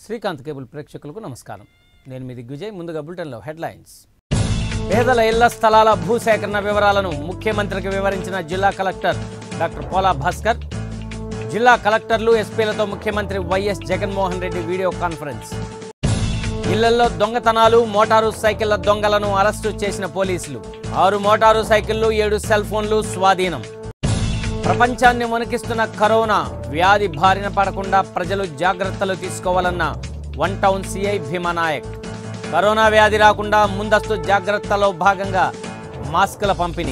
Srikanth cable ప్రేక్షకులకు నమస్కారం నేను మీ దిగ్విజయ్ ముందుగా బులెటిన్లో హెడ్లైన్స్ పేదల ఇళ్ల స్థలాల భూసేకరణ వివరాలను ముఖ్యమంత్రికి వివరించిన జిల్లా కలెక్టర్ డాక్టర్ పోలా భాస్కర్ జిల్లా కలెక్టర్లు ఎస్పీలతో ముఖ్యమంత్రి YS Jaganmohan Reddy video conference ఇళ్లలో దొంగతనాలు మోటారు సైకిళ్ల దొంగలను అరెస్టు చేసిన పోలీసులు ఆరు మోటారు సైకిళ్లు ఏడు సెల్ ఫోన్లు స్వాధీనం ప్రపంచాన్ని వణికిస్తున్న కరోనా వ్యాధి బారిన పడకుండా ప్రజలు జాగ్రత్తలు తీసుకోవాలన్న one town CI Bheemanayak corona వ్యాధి రాకుండా ముందస్తు జాగ్రత్తలో భాగంగా మాస్కుల పంపిణీ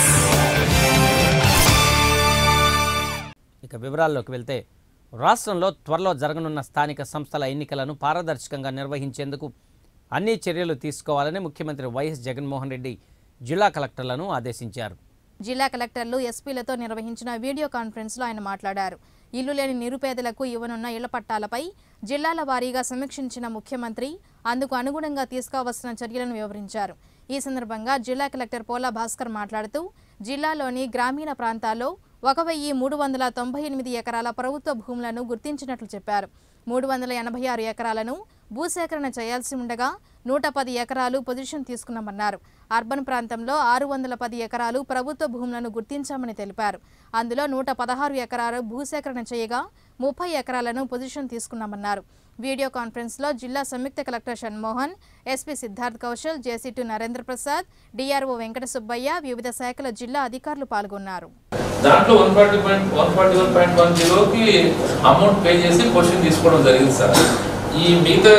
ఇక వివరాల్లోకి వెళ్తే రాష్ట్రంలో త్వరలో జరగనున్న స్థానిక సంస్థల ఎన్నికలను పారదర్శకంగా నిర్వహించేందుకు అన్ని చర్యలు తీసుకోవాలని ముఖ్యమంత్రి వైఎస్ జగన్మోహన్ రెడ్డి జిల్లా కలెక్టర్లను ఆదేశించారు జిల్లా కలెక్టర్లు ఎస్పీలతో నిర్వహించిన వీడియో కాన్ఫరెన్స్లో ఆయన మాట్లాడారు ఇల్లు లేని నిరుపేదలకు ఇవ్వనున్న ఇళ్ల పట్టాలపై జిల్లాల వారీగా సమీక్షించిన ముఖ్యమంత్రి అందుకు అనుగుణంగా తీసుకోవాల్సిన చర్యలను వివరించారు ఈ సందర్భంగా జిల్లా కలెక్టర్ పోలా భాస్కర్ మాట్లాడుతూ జిల్లాలోని గ్రామీణ ప్రాంతాల్లో ఒక వెయ్యి మూడు వందల తొంభై ఎనిమిది ఎకరాల ప్రభుత్వ భూములను గుర్తించినట్లు చెప్పారు మూడు వందల ఎనభై ఆరు ఎకరాలను భూసేకరణ చేయాల్సి ఉండగా నూట పది ఎకరాలు పొజిషన్ తీసుకున్నామన్నారు అర్బన్ ప్రాంతంలో ఆరు వందల పది ఎకరాలు ప్రభుత్వ భూములను గుర్తించామని తెలిపారు అందులో నూట పదహారు ఎకరాలు భూసేకరణ చేయగా ముప్పై ఎకరాలను పొజిషన్ తీసుకున్నామన్నారు వీడియో కాన్ఫరెన్స్లో జిల్లా సంయుక్త collector Shanmohan SP Siddharth Kaushal JC Narendra Prasad DRO Venkata Subbaiah వివిధ శాఖల జిల్లా అధికారులు పాల్గొన్నారు దాంట్లో one forty point one forty one point one జీరోకి అమౌంట్ పే చేసి పొజిషన్ తీసుకోవడం జరిగింది సార్ ఈ మిగతా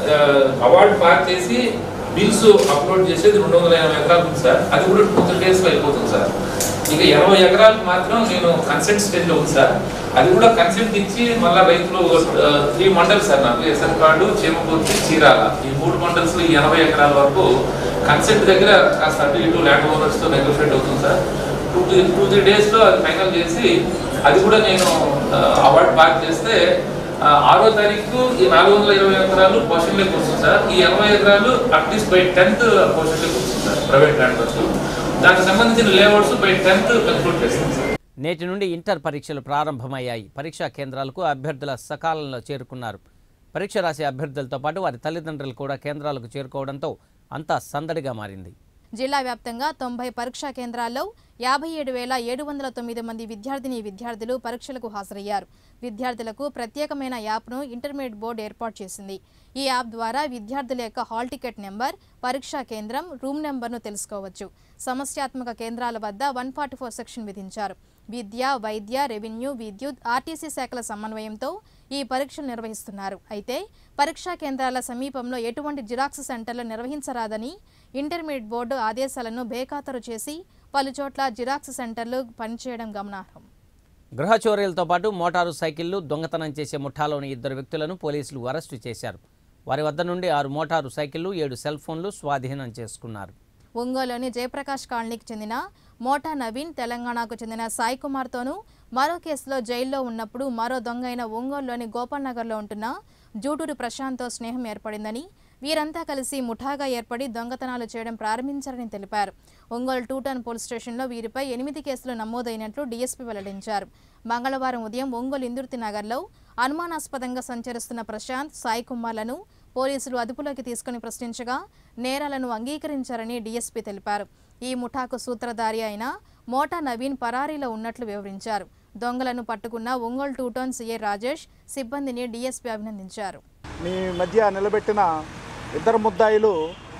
అవార్డు పాస్ చేసి బిల్స్ అప్లోడ్ చేసేది రెండు వందల ఎనభై ఎకరాలు ఉంది సార్ అది కూడా టూ త్రీ డేస్లో అయిపోతుంది సార్ ఇక ఇరవై ఎకరాలకు మాత్రం నేను కన్సెంట్ స్టేజ్లో ఉంది సార్ అది కూడా కన్సెంట్ ఇచ్చి మళ్ళీ రైతులు త్రీ మండల్స్ సార్ నాకు ఎస్ఎన్ కార్డు చీమపూర్తి చీరాల ఈ మూడు మండల్స్ ఈ ఎనభై ఎకరాల వరకు కన్సెంట్ దగ్గర కాస్త అటు ఇటు ల్యాండ్ ఓనర్స్తో నెగోషియేట్ అవుతుంది sir two three two three డేస్లో అది ఫైనల్ చేసి అది కూడా నేను అవార్డు పాస్ చేస్తే ఆ, ఆరో తారీఖు ఈ నాలుగు వందల ఇరవై ఎకరాలు పోషన్లోకి వస్తుంది సార్ ఈ ఎనభై ఎకరాలు అట్లీస్ట్ బై టెన్త్ పోషన్లోకి వస్తుంది సార్ ప్రైవేట్ ల్యాండ్ వరకు దానికి సంబంధించిన లేఅవుట్స్ బై టెన్త్ కన్క్లూడ్ చేస్తాం సార్ నేటి నుండి ఇంటర్ పరీక్షలు ప్రారంభమయ్యాయి పరీక్షా కేంద్రాలకు అభ్యర్థుల సకాలంలో చేరుకున్నారు పరీక్ష రాసే అభ్యర్థులతో పాటు వారి తల్లిదండ్రులు కూడా కేంద్రాలకు చేరుకోవడంతో అంతా సందడిగా మారింది జిల్లా వ్యాప్తంగా తొంభై పరీక్షా కేంద్రాల్లో యాభై ఏడు వేల ఏడు వందల తొమ్మిది మంది విద్యార్థిని విద్యార్థులు పరీక్షలకు హాజరయ్యారు విద్యార్థులకు ప్రత్యేకమైన యాప్ను ఇంటర్మీడియట్ బోర్డు ఏర్పాటు చేసింది ఈ యాప్ ద్వారా విద్యార్థుల యొక్క హాల్ టికెట్ నెంబర్ పరీక్షా కేంద్రం రూమ్ నెంబర్ను తెలుసుకోవచ్చు సమస్యాత్మక కేంద్రాల వద్ద వన్ ఫార్టీ ఫోర్ సెక్షన్ విధించారు విద్య వైద్య రెవెన్యూ విద్యుత్ ఆర్టీసీ శాఖల సమన్వయంతో ఈ పరీక్షలు నిర్వహిస్తున్నారు అయితే పరీక్షా కేంద్రాల సమీపంలో ఎటువంటి జిరాక్స్ సెంటర్లు నిర్వహించరాదని ఇంటర్మీడియట్ బోర్డు ఆదేశాలను బేఖాతరు చేసి పలుచోట్ల జిరాక్స్ సెంటర్లు పనిచేయడం గమనార్హం గృహ చోరీలతో పాటు మోటారు సైకిళ్లు దొంగతనం చేసే ముఠాలోని ఇద్దరు వ్యక్తులను పోలీసులు అరెస్టు చేశారు వారి వద్ద నుండి ఆరు మోటారు సైకిళ్లు ఏడు సెల్ ఫోన్లు స్వాధీనం చేసుకున్నారు ఒంగోలులోని జయప్రకాష్ కాలనీకి చెందిన మోటా నవీన్ తెలంగాణకు చెందిన సాయి కుమార్తోనూ మరో కేసులో జైల్లో ఉన్నప్పుడు మరో దొంగ అయిన ఒంగోలులోని గోపాల్ నగర్లో ఉంటున్న జూటూరు ప్రశాంత్తో స్నేహం ఏర్పడిందని వీరంతా కలిసి ముఠాగా ఏర్పడి దొంగతనాలు చేయడం ప్రారంభించారని తెలిపారు ఒంగోలు టూ టౌన్ పోలీస్ స్టేషన్లో వీరిపై ఎనిమిది కేసులు నమోదైనట్లు డీఎస్పీ వెల్లడించారు మంగళవారం ఉదయం ఒంగోలు ఇందుర్తి నగర్లో అనుమానాస్పదంగా సంచరిస్తున్న ప్రశాంత్ సాయి కుమార్లను పోలీసులు అదుపులోకి తీసుకుని ప్రశ్నించగా నేరాలను అంగీకరించారని డీఎస్పీ తెలిపారు ఈ ముఠాకు సూత్రధారి అయిన మోటా నవీన్ పరారీలో ఉన్నట్లు వివరించారు దొంగలను పట్టుకున్న Ongole two town CA Rajesh సిబ్బందిని డీఎస్పీ అభినందించారు మీ మధ్య నిలబెట్టిన ఇద్దరు ముద్దాయిలు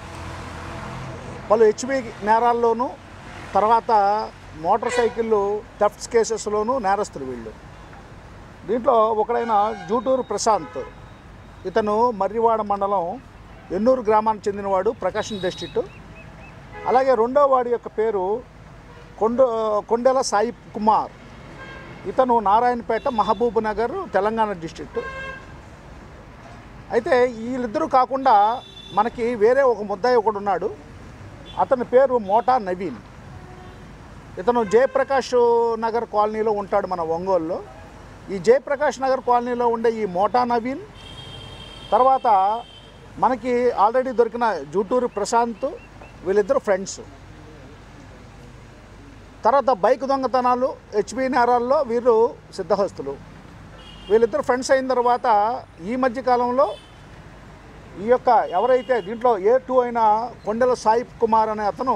పలు హెచ్బి నేరాల్లోనూ తర్వాత మోటార్ సైకిళ్ళు థెఫ్ట్స్ కేసెస్లోనూ నేరస్తులు వీళ్ళు దీంట్లో ఒకడైన జూటూరు ప్రశాంత్ ఇతను మర్రివాడ మండలం ఎన్నూరు గ్రామానికి చెందినవాడు ప్రకాశం డిస్ట్రిక్ట్ అలాగే రెండో వాడి యొక్క పేరు కొండ కొండెల సాయి కుమార్ ఇతను నారాయణపేట మహబూబ్ నగర్ తెలంగాణ డిస్ట్రిక్ట్ అయితే వీళ్ళిద్దరూ కాకుండా మనకి వేరే ఒక ముద్దాయి ఒకడు ఉన్నాడు అతని పేరు మోటా నవీన్ ఇతను జయప్రకాష్ నగర్ కాలనీలో ఉంటాడు మన ఒంగోలులో ఈ జయప్రకాష్ నగర్ కాలనీలో ఉండే ఈ మోటా నవీన్ తర్వాత మనకి ఆల్రెడీ దొరికిన జూటూరు ప్రశాంత్ వీళ్ళిద్దరు ఫ్రెండ్స్ తర్వాత బైక్ దొంగతనాలు హెచ్బి నేరాల్లో వీరు సిద్ధహస్తులు వీళ్ళిద్దరు ఫ్రెండ్స్ అయిన తర్వాత ఈ మధ్య కాలంలో ఈ యొక్క ఎవరైతే దీంట్లో ఏ టూ అయిన కొండల సాయి కుమార్ అనే అతను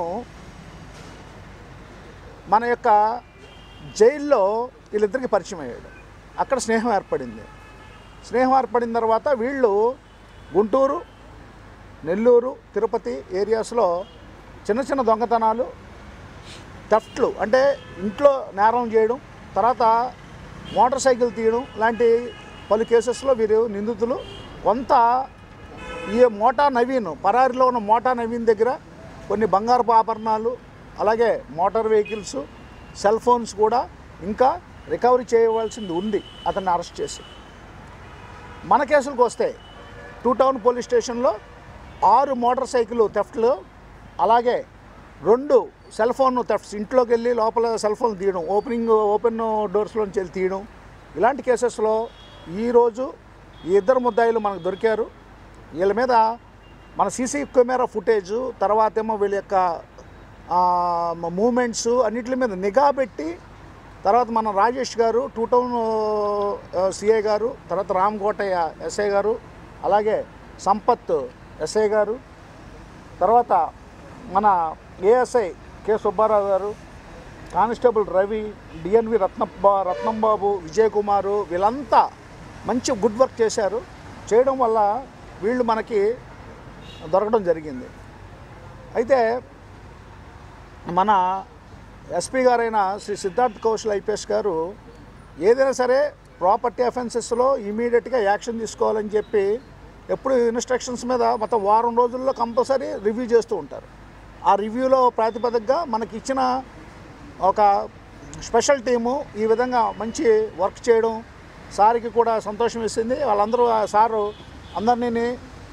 మన యొక్క జైల్లో వీళ్ళిద్దరికి పరిచయం అయ్యాడు అక్కడ స్నేహం ఏర్పడింది స్నేహం ఏర్పడిన తర్వాత వీళ్ళు గుంటూరు నెల్లూరు తిరుపతి ఏరియాస్లో చిన్న చిన్న దొంగతనాలు థెఫ్ట్లు అంటే ఇంట్లో నేరం చేయడం తర్వాత మోటార్ సైకిల్ తీయడం లాంటి పలు కేసెస్లో వీరు నిందితులు కొంత ఈ మోటా నవీన్ పరారిలో ఉన్న మోటా నవీన్ దగ్గర కొన్ని బంగారపు ఆభరణాలు అలాగే మోటార్ వెహికల్స్ సెల్ ఫోన్స్ కూడా ఇంకా రికవరీ చేయవలసింది ఉంది అతన్ని అరెస్ట్ చేసి మన కేసులకు వస్తే టూ టౌన్ పోలీస్ స్టేషన్లో ఆరు మోటార్ సైకిల్ థెఫ్ట్లు అలాగే రెండు సెల్ ఫోన్ థెఫ్ట్స్ ఇంట్లోకి వెళ్ళి లోపల సెల్ ఫోన్ తీయడం ఓపెనింగ్ ఓపెన్ డోర్స్లోంచి వెళ్ళి తీయడం ఇలాంటి కేసెస్లో ఈరోజు ఈ ఇద్దరు ముద్దాయిలు మనకు దొరికారు వీళ్ళ మీద మన సీసీ కెమెరా ఫుటేజ్ తర్వాత ఏమో వీళ్ళ యొక్క మూమెంట్స్ అన్నిటి మీద నిఘా పెట్టి తర్వాత మన రాజేష్ గారు టూ టౌన్ సిఐ గారు తర్వాత రామ్ కోటయ్య ఎస్ఐ గారు అలాగే సంపత్ ఎస్ఐ గారు తర్వాత మన ఏఎస్ఐ కె సుబ్బారావు గారు కానిస్టేబుల్ రవి డిఎన్వి రత్నబ్బా రత్నంబాబు విజయ్ కుమారు వీళ్ళంతా మంచి గుడ్ వర్క్ చేశారు చేయడం వల్ల వీళ్ళు మనకి దొరకడం జరిగింది అయితే మన ఎస్పీ గారైన శ్రీ సిద్ధార్థ్ కౌశల్ ఐపీఎస్ గారు ఏదైనా సరే ప్రాపర్టీ అఫెన్సెస్లో ఇమీడియట్గా యాక్షన్ తీసుకోవాలని చెప్పి ఎప్పుడు ఇన్స్ట్రక్షన్స్ మీద మొత్తం వారం రోజుల్లో కంపల్సరీ రివ్యూ చేస్తూ ఉంటారు ఆ రివ్యూలో ప్రాతిపదికగా మనకి ఇచ్చిన ఒక స్పెషల్ టీము ఈ విధంగా మంచి వర్క్ చేయడం సార్కి కూడా సంతోషం వేసింది వాళ్ళందరూ ఆ సారు అందరినీ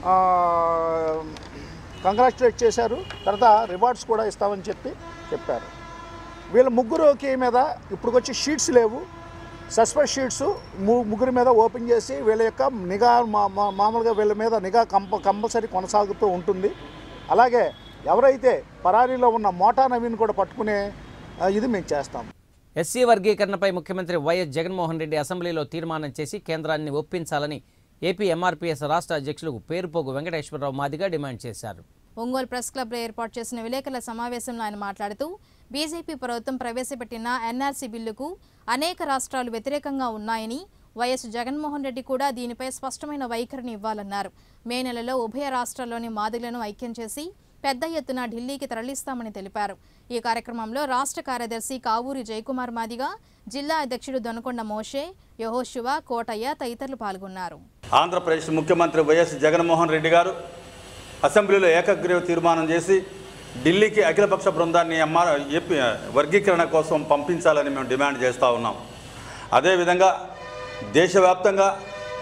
కంగ్రాచులేట్ చేశారు తర్వాత రివార్డ్స్ కూడా ఇస్తామని చెప్పి చెప్పారు వీళ్ళ ముగ్గురుకి మీద ఇప్పుడు వచ్చి షీట్స్ లేవు సస్పెండ్ షీట్స్ ము- ముగ్గురి మీద ఓపెన్ చేసి వీళ్ళ యొక్క నిఘా మా- మా- మామూలుగా వీళ్ళ మీద నిఘా కంప కంపల్సరీ కొనసాగుతూ ఉంటుంది అలాగే ఎవరైతే పరారీలో ఉన్న మోటా నవీన్ కూడా పట్టుకునే ఆ, ఇది మేము చేస్తాం ఎస్సీ వర్గీకరణపై ముఖ్యమంత్రి వైఎస్ జగన్మోహన్ రెడ్డి అసెంబ్లీలో తీర్మానం చేసి కేంద్రాన్ని ఒప్పించాలని ఏపీ ఎంఆర్పీఎస్ రాష్ట్ర అధ్యక్షులు పేరుపోగు వెంకటేశ్వరరావు మాదిగా డిమాండ్ చేశారు ఒంగోలు ప్రెస్ క్లబ్లో ఏర్పాటు చేసిన విలేకరుల సమావేశంలో ఆయన మాట్లాడుతూ బీజేపీ ప్రభుత్వం ప్రవేశపెట్టిన ఎన్ఆర్సీ బిల్లుకు అనేక రాష్ట్రాలు వ్యతిరేకంగా ఉన్నాయని వైఎస్ జగన్మోహన్ రెడ్డి కూడా దీనిపై స్పష్టమైన వైఖరిని ఇవ్వాలన్నారు మే నెలలో ఉభయ రాష్ట్రాల్లోని మాదిగలను ఐక్యం చేసి పెద్ద ఎత్తున ఢిల్లీకి తరలిస్తామని తెలిపారు ఈ కార్యక్రమంలో రాష్ట్ర కార్యదర్శి కావూరి జయకుమార్ మాదిగా జిల్లా అధ్యక్షుడు దొనకొండ మోషే యహోశివ కోటయ్య తదితరులు పాల్గొన్నారు ఆంధ్రప్రదేశ్ ముఖ్యమంత్రి వైఎస్ జగన్మోహన్ రెడ్డి గారు అసెంబ్లీలో ఏకగ్రీవ తీర్మానం చేసి ఢిల్లీకి అఖిలపక్ష బృందాన్ని ఎంఆర్ ఏపీ వర్గీకరణ కోసం పంపించాలని మేము డిమాండ్ చేస్తూ ఉన్నాం అదేవిధంగా దేశవ్యాప్తంగా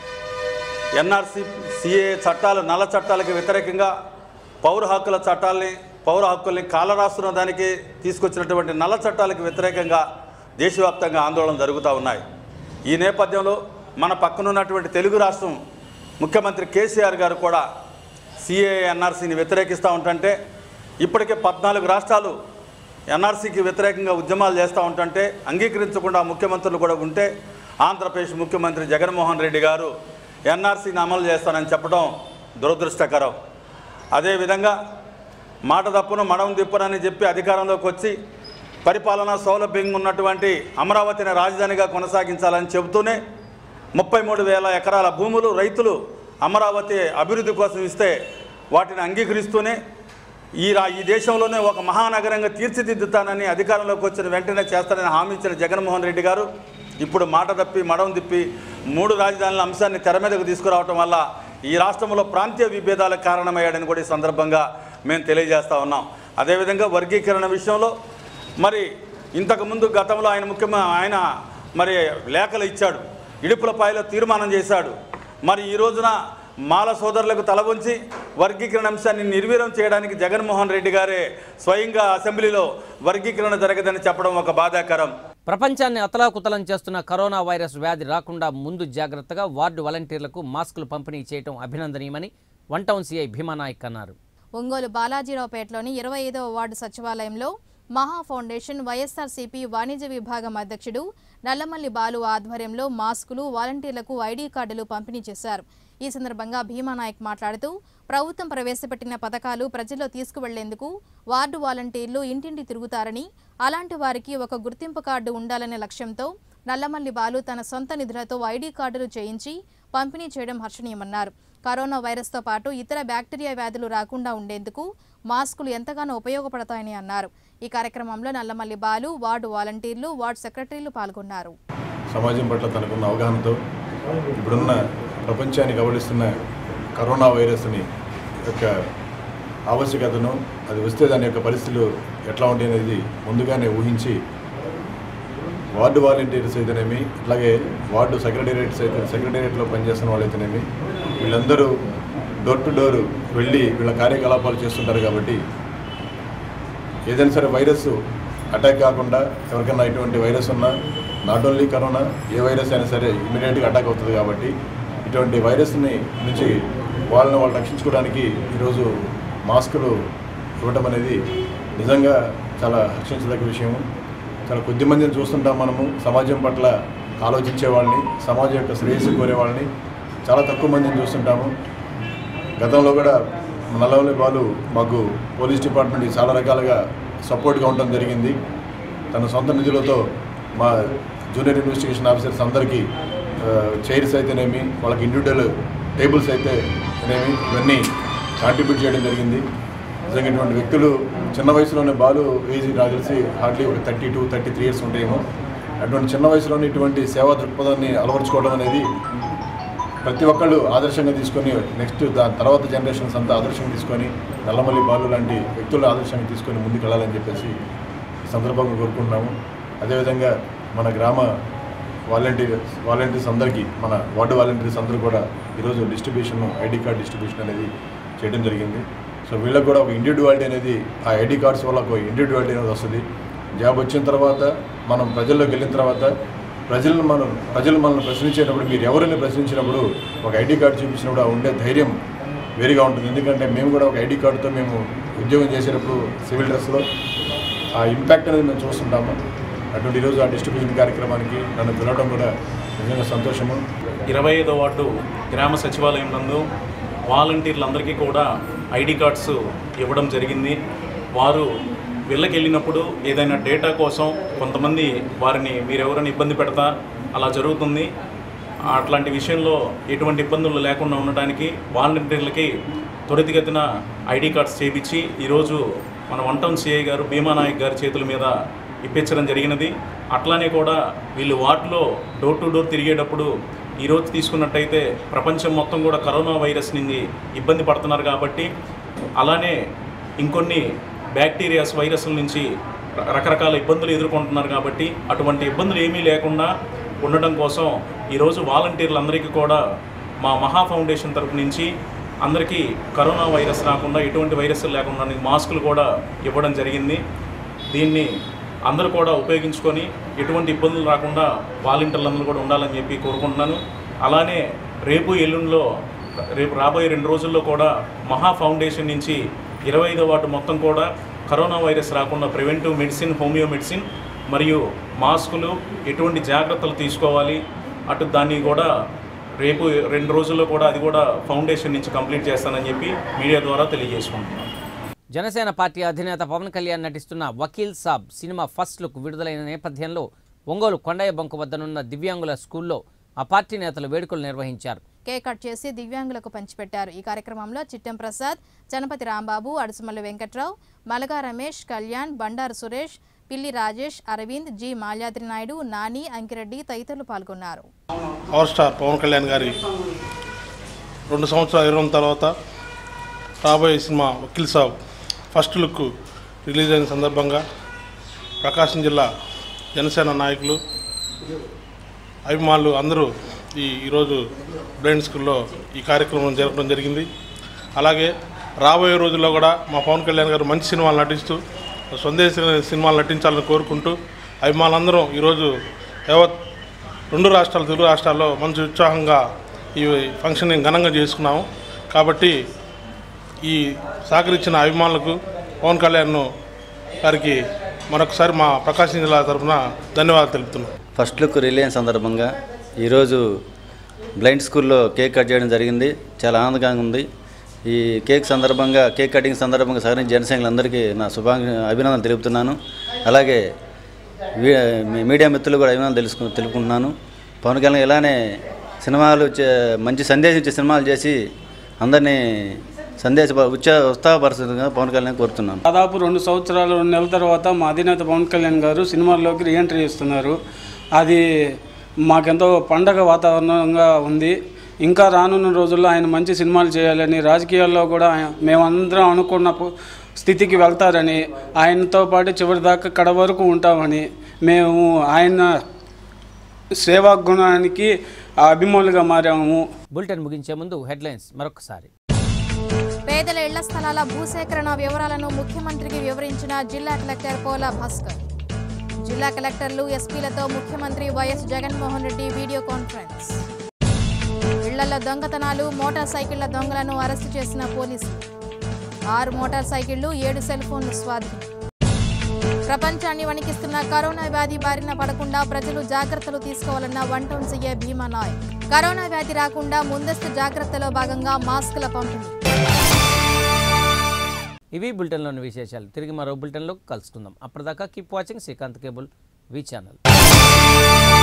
ఎన్ఆర్సీ సిఏ చట్టాలు నల్ల చట్టాలకు వ్యతిరేకంగా పౌర హక్కుల చట్టాల్ని పౌర హక్కుల్ని కాలరాస్తున్న దానికి తీసుకొచ్చినటువంటి నల్ల చట్టాలకు వ్యతిరేకంగా దేశవ్యాప్తంగా ఆందోళన జరుగుతూ ఉన్నాయి ఈ నేపథ్యంలో మన పక్కనున్నటువంటి తెలుగు రాష్ట్రం ముఖ్యమంత్రి కేసీఆర్ గారు కూడా సిఏ ఎన్ఆర్సీని వ్యతిరేకిస్తూ ఉంటుంటే ఇప్పటికే పద్నాలుగు రాష్ట్రాలు ఎన్ఆర్సీకి వ్యతిరేకంగా ఉద్యమాలు చేస్తూ ఉంటుంటే అంగీకరించకుండా ముఖ్యమంత్రులు కూడా ఉంటే ఆంధ్రప్రదేశ్ ముఖ్యమంత్రి జగన్మోహన్ రెడ్డి గారు ఎన్ఆర్సీని అమలు చేస్తానని చెప్పడం దురదృష్టకరం అదేవిధంగా మాట తప్పును మడం తిప్పునని చెప్పి అధికారంలోకి వచ్చి పరిపాలనా సౌలభ్యంగా ఉన్నటువంటి అమరావతిని రాజధానిగా కొనసాగించాలని చెబుతూనే ముప్పై మూడు వేల ఎకరాల భూములు రైతులు అమరావతి అభివృద్ధి కోసం ఇస్తే వాటిని అంగీకరిస్తూనే ఈ రా ఈ దేశంలోనే ఒక మహానగరంగా తీర్చిదిద్దుతానని అధికారంలోకి వచ్చిన వెంటనే చేస్తానని హామీ ఇచ్చిన జగన్మోహన్ రెడ్డి గారు ఇప్పుడు మాట తప్పి మడం తిప్పి మూడు రాజధానుల అంశాన్ని తెర మీదకు తీసుకురావటం వల్ల ఈ రాష్ట్రంలో ప్రాంతీయ విభేదాలకు కారణమయ్యాడని కూడా ఈ సందర్భంగా మేము తెలియజేస్తా ఉన్నాం అదేవిధంగా వర్గీకరణ విషయంలో మరి ఇంతకుముందు గతంలో ఆయన ముఖ్యమ ఆయన మరి లేఖలు ఇచ్చాడు ఇడుపులపాయలో తీర్మానం చేశాడు మరి ఈ రోజున మాల సోదరులకు తల వంచి వర్గీకరణ అంశాన్ని నిర్వీర్యం చేయడానికి జగన్మోహన్ రెడ్డి గారే స్వయంగా అసెంబ్లీలో వర్గీకరణ జరగదని చెప్పడం ఒక బాధాకరం ప్రపంచాన్ని అతలాకుతలం చేస్తున్న కరోనా వైరస్ వ్యాధి రాకుండా ముందు జాగ్రత్తగా వార్డు వాలంటీర్లకు మాస్కులు పంపిణీ చేయడం అభినందనీయమని వన్ టౌన్ సీఐ భీమానాయక్ అన్నారు ఒంగోలు బాలాజీరావుపేటలోని ఇరవై ఐదవ వార్డు సచివాలయంలో మహా ఫౌండేషన్ వైఎస్ఆర్సీపీ వాణిజ్య విభాగం అధ్యక్షుడు నల్లమల్లి బాలు ఆధ్వర్యంలో మాస్కులు వాలంటీర్లకు ఐడీ కార్డులు పంపిణీ చేశారు ఈ సందర్భంగా భీమానాయక్ మాట్లాడుతూ ప్రభుత్వం ప్రవేశపెట్టిన పథకాలు ప్రజల్లో తీసుకువెళ్లేందుకు వార్డు వాలంటీర్లు ఇంటింటి తిరుగుతారని అలాంటి వారికి ఒక గుర్తింపు కార్డు ఉండాలనే లక్ష్యంతో నల్లమల్లి బాలు తన సొంత నిధులతో ఐడీ కార్డులు చేయించి పంపిణీ చేయడం హర్షణీయమన్నారు కరోనా వైరస్తో పాటు ఇతర బ్యాక్టీరియా వ్యాధులు రాకుండా ఉండేందుకు మాస్కులు ఎంతగానో ఉపయోగపడతాయని అన్నారు ఈ కార్యక్రమంలో నల్లమల్లి బాలు వార్డు వాలంటీర్లు వార్డు సెక్రటరీలు పాల్గొన్నారు సమాజం పట్ల తనకున్న అవగాహనతో ఇప్పుడున్న ప్రపంచాన్ని కబలిస్తున్న కరోనా వైరస్ని యొక్క ఆవశ్యకతను అది వస్తే దాని యొక్క పరిస్థితులు ఎట్లా ఉంటాయి అనేది ముందుగానే ఊహించి వార్డు వాలంటీర్స్ అయితేనేమి అట్లాగే వార్డు సెక్రటేరియట్స్ అయితే సెక్రటేరియట్లో పనిచేస్తున్న వాళ్ళు అయితేనేమి వీళ్ళందరూ డోర్ టు డోర్ వెళ్ళి వీళ్ళ కార్యకలాపాలు చేస్తుంటారు కాబట్టి ఏదైనా సరే వైరస్ అటాక్ కాకుండా ఎవరికైనా ఇటువంటి వైరస్ ఉన్నా నాట్ ఓన్లీ కరోనా ఏ వైరస్ అయినా సరే ఇమీడియట్గా అటాక్ అవుతుంది కాబట్టి ఇటువంటి వైరస్ని నుంచి వాళ్ళని వాళ్ళు రక్షించుకోవడానికి ఈరోజు మాస్కులు ఇవ్వటం అనేది నిజంగా చాలా హర్షించదగ్గ విషయము చాలా కొద్ది మందిని చూస్తుంటాం మనము సమాజం పట్ల ఆలోచించే వాళ్ళని సమాజం యొక్క శ్రేయస్సు కోరే వాళ్ళని చాలా తక్కువ మందిని చూస్తుంటాము గతంలో కూడా నల్లవల్లి బాలు మాకు పోలీస్ డిపార్ట్మెంట్కి చాలా రకాలుగా సపోర్ట్గా ఉండడం జరిగింది తన సొంత నిధులతో మా జూనియర్ ఇన్వెస్టిగేషన్ ఆఫీసర్స్ అందరికీ చైర్స్ అయితేనేమి వాళ్ళకి ఇండివిజువల్ టేబుల్స్ అయితేనేమి ఇవన్నీ కాంట్రిబ్యూట్ చేయడం జరిగింది నిజంగా ఇటువంటి వ్యక్తులు చిన్న వయసులోనే బాలు ఏజ్ నాకు తెలిసి హార్డ్లీ ఒక thirty two thirty three years ఉంటాయేమో అటువంటి చిన్న వయసులోనే ఇటువంటి సేవా దృక్పథాన్ని అలవరుచుకోవడం అనేది ప్రతి ఒక్కళ్ళు ఆదర్శంగా తీసుకొని నెక్స్ట్ దాని తర్వాత జనరేషన్స్ అంతా ఆదర్శంగా తీసుకొని నల్లమల్లి బాలు లాంటి వ్యక్తులు ఆదర్శంగా తీసుకొని ముందుకు వెళ్ళాలని చెప్పేసి ఈ సందర్భంగా కోరుకుంటున్నాము అదేవిధంగా మన గ్రామ వాలంటీర్స్ వాలంటీర్స్ అందరికీ మన వార్డు వాలంటీర్స్ అందరూ కూడా ఈరోజు డిస్ట్రిబ్యూషన్ ఐడి కార్డ్ డిస్ట్రిబ్యూషన్ అనేది చేయడం జరిగింది సో వీళ్ళకి కూడా ఒక ఇండివిజువాలిటీ అనేది ఆ ఐడి కార్డ్స్ వల్ల ఒక ఇండివిజువాలిటీ అనేది వస్తుంది జాబ్ వచ్చిన తర్వాత మనం ప్రజల్లోకి వెళ్ళిన తర్వాత ప్రజలను మనం ప్రజలు మనల్ని ప్రశ్నించేటప్పుడు మీరు ఎవరిని ప్రశ్నించినప్పుడు ఒక ఐడి కార్డు చూపించినప్పుడు ఆ ఉండే ధైర్యం వేరుగా ఉంటుంది ఎందుకంటే మేము కూడా ఒక ఐడి కార్డుతో మేము ఉద్యోగం చేసేటప్పుడు సివిల్ డ్రెస్లో ఆ ఇంపాక్ట్ అనేది మేము చూస్తుంటాము అటువంటి ఈరోజు ఆ డిస్ట్రిబ్యూషన్ కార్యక్రమానికి నన్ను పిలవడం కూడా నిజంగా సంతోషము ఇరవై ఐదో వార్డు గ్రామ సచివాలయం నందు వాలంటీర్లందరికీ కూడా ఐడి కార్డ్స్ ఇవ్వడం జరిగింది వారు వీళ్ళకి వెళ్ళినప్పుడు ఏదైనా డేటా కోసం కొంతమంది వారిని మీరెవరైనా ఇబ్బంది పెడతా అలా జరుగుతుంది అట్లాంటి విషయంలో ఎటువంటి ఇబ్బందులు లేకుండా ఉండటానికి వాలంటీర్లకి త్వరితగతిన ఐడి కార్డ్స్ చేయించి ఈరోజు మన వన్ టౌన్ సిఐ గారు భీమానాయక్ గారి చేతుల మీద ఇప్పించడం జరిగినది అట్లానే కూడా వీళ్ళు వార్డులో డోర్ టు డోర్ తిరిగేటప్పుడు ఈరోజు తీసుకున్నట్టయితే ప్రపంచం మొత్తం కూడా కరోనా వైరస్ నుంచి ఇబ్బంది పడుతున్నారు కాబట్టి అలానే ఇంకొన్ని బ్యాక్టీరియాస్ వైరస్ల నుంచి ర- రకరకాల ఇబ్బందులు ఎదుర్కొంటున్నారు కాబట్టి అటువంటి ఇబ్బందులు ఏమీ లేకుండా ఉండడం కోసం ఈరోజు వాలంటీర్లందరికీ కూడా మా మహా ఫౌండేషన్ తరపు నుంచి అందరికీ కరోనా వైరస్ రాకుండా ఎటువంటి వైరస్ లేకుండా మాస్కులు కూడా ఇవ్వడం జరిగింది దీన్ని అందరూ కూడా ఉపయోగించుకొని ఎటువంటి ఇబ్బందులు రాకుండా వాలంటీర్లందరూ కూడా ఉండాలని చెప్పి కోరుకుంటున్నాను అలానే రేపు ఎల్లుండిలో రేపు రాబోయే రెండు రోజుల్లో కూడా మహా ఫౌండేషన్ నుంచి ఇరవై ఐదో వార్డు మొత్తం కూడా కరోనా వైరస్ రాకుండా ప్రివెంటివ్ మెడిసిన్ హోమియో మెడిసిన్ మరియు మాస్కులు ఎటువంటి జాగ్రత్తలు తీసుకోవాలి అటు దాన్ని కూడా రేపు రెండు రోజుల్లో కూడా అది కూడా ఫౌండేషన్ నుంచి కంప్లీట్ చేస్తానని చెప్పి మీడియా ద్వారా తెలియజేసుకుంటున్నాను జనసేన పార్టీ అధినేత పవన్ కళ్యాణ్ నటిస్తున్న Vakeel Saab cinema first look విడుదలైన నేపథ్యంలో ఒంగోలు కొండయ్య బంకు వద్దనున్న దివ్యాంగుల స్కూల్లో ఆ పార్టీ నేతలు వేడుకలు నిర్వహించారు కేక్ కట్ చేసి దివ్యాంగులకు పంచిపెట్టారు ఈ కార్యక్రమంలో చిట్టెం ప్రసాద్ చనపతి రాంబాబు అడుసుమల్లి వెంకట్రావు మలగా రమేష్ కళ్యాణ్ బండారు సురేష్ పిల్లి రాజేష్ అరవింద్ జి మాల్యాద్రి నాయుడు నాని అంకిరెడ్డి తదితరులు పాల్గొన్నారు పవర్ స్టార్ పవన్ కళ్యాణ్ గారి రెండు సంవత్సరాల ఇరవై తర్వాత రాబోయే cinema Vakeel Saab first look release అయిన సందర్భంగా ప్రకాశం జిల్లా జనసేన నాయకులు అభిమానులు అందరూ ఈ ఈరోజు బ్లైండ్ స్కూల్లో ఈ కార్యక్రమం జరపడం జరిగింది అలాగే రాబోయే రోజుల్లో కూడా మా పవన్ కళ్యాణ్ గారు మంచి సినిమాలు నటిస్తూ స్వందేశ సినిమాలు నటించాలని కోరుకుంటూ అభిమానులందరం ఈరోజు యావత్ రెండు రాష్ట్రాలు తెలుగు రాష్ట్రాల్లో మంచి ఉత్సాహంగా ఈ ఫంక్షన్ ఘనంగా చేసుకున్నాము కాబట్టి ఈ సహకరించిన అభిమానులకు పవన్ కళ్యాణ్ గారికి మరొకసారి మా ప్రకాశం జిల్లా తరఫున ధన్యవాదాలు తెలుపుతున్నాం ఫస్ట్ లుక్ రిలీజ్ సందర్భంగా ఈరోజు బ్లైండ్ స్కూల్లో కేక్ కట్ చేయడం జరిగింది చాలా ఆనందంగా ఉంది ఈ కేక్ సందర్భంగా కేక్ కటింగ్ సందర్భంగా సహకరించిన జనసైనికులందరికీ నా శుభాంగ అభినందనలు తెలుపుతున్నాను అలాగే వీ- మీ మీడియా మిత్రులు కూడా అభినందనలు తెలుసుకు తెలుపుకుంటున్నాను పవన్ కళ్యాణ్ ఇలానే సినిమాలు చే- మంచి సందేశం ఇచ్చే సినిమాలు చేసి అందరినీ సందేశ ఉత్సా ఉత్సాహపరచుగా పవన్ కళ్యాణ్ కోరుతున్నాను దాదాపు రెండు సంవత్సరాలు రెండు నెలల తర్వాత మా అధినేత పవన్ కళ్యాణ్ గారు సినిమాల్లోకి రీఎంట్రీ ఇస్తున్నారు అది మాకెంతో పండగ వాతావరణంగా ఉంది ఇంకా రానున్న రోజుల్లో ఆయన మంచి సినిమాలు చేయాలని రాజకీయాల్లో కూడా ఆయన- మేమందరం అనుకున్న పు- స్థితికి వెళ్తారని ఆయనతో పాటు చివరి దాకా కడ వరకు ఉంటామని మేము ఆయన సేవా గుణానికి అభిమానులుగా మారాము బులెటిన్ ముగించే ముందు హెడ్లైన్స్ మరొకసారి పేదల ఇళ్ల స్థలాల భూసేకరణ వివరాలను ముఖ్యమంత్రికి వివరించిన జిల్లా కలెక్టర్ పోలా భాస్కర్ జిల్లా కలెక్టర్లు ఎస్పీలతో ముఖ్యమంత్రి YS Jaganmohan Reddy video conference ఇళ్లలో దొంగతనాలు మోటార్ సైకిళ్ల దొంగలను అరెస్టు చేసిన పోలీసులు ఆరు మోటార్ సైకిళ్లు ఏడు సెల్ ఫోన్లు స్వాధీనం ప్రపంచాన్ని వణికిస్తున్న కరోనా వ్యాధి బారిన పడకుండా ప్రజలు జాగ్రత్తలు తీసుకోవాలన్న one town CA Bheema Nayak corona వ్యాధి రాకుండా ముందస్తు జాగ్రత్తలో భాగంగా మాస్కుల పంపిణీ ఇవి బులెటిన్లోని విశేషాలు తిరిగి మరో బులెటిన్లో కలుసుకుందాం అప్పటిదాకా keep watching Srikanth cable V channel